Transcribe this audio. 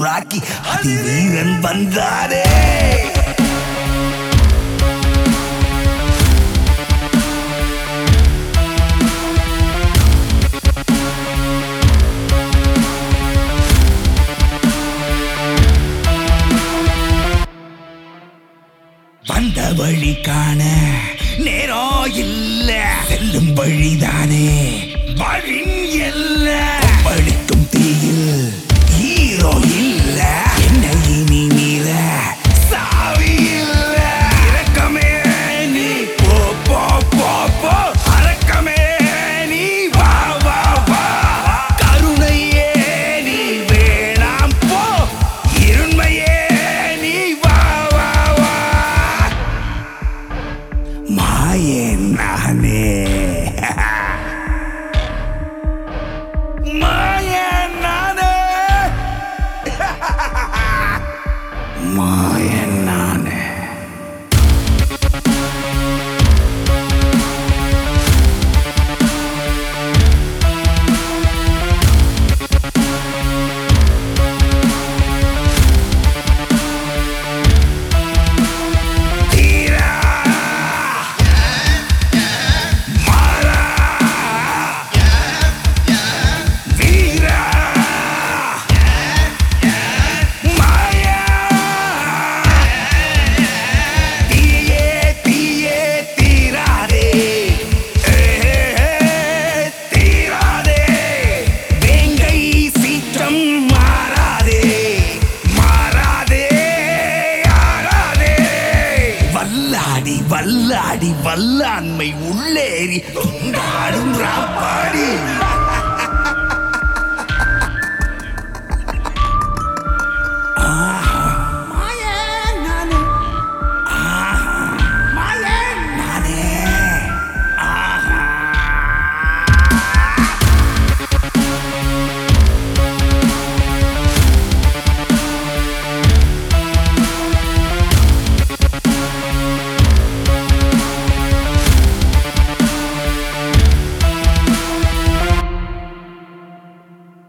ராக்கி அதி வீரன் வந்தாரே வந்த வழி காண நேரம் இல்ல செல்லும் வழிதானே வழி இல்ல பழிக்கும் தீயில் ஹீரோ இல்ல என்ன இனி மீற சாவி இல்ல இரக்கமே நீ போ போ போ போ அரக்கமே நீ வா வா வா கருணையே நீ வேணாம் போ இருண்மையே நீ வா வா வா மாயன் நானே மாயன் நானே மாயன் நானே தீரா மாறா வீரா மாயா தீயே தீயே தீராதே ஏ, தீராதே வேங்கை சீற்றம் மாறாதே மாறாதே ஆறாதே வல்லாடி வல்லாடி வல்லாண்மை உள்ளேறி கொண்டாடும் ராப்பாடி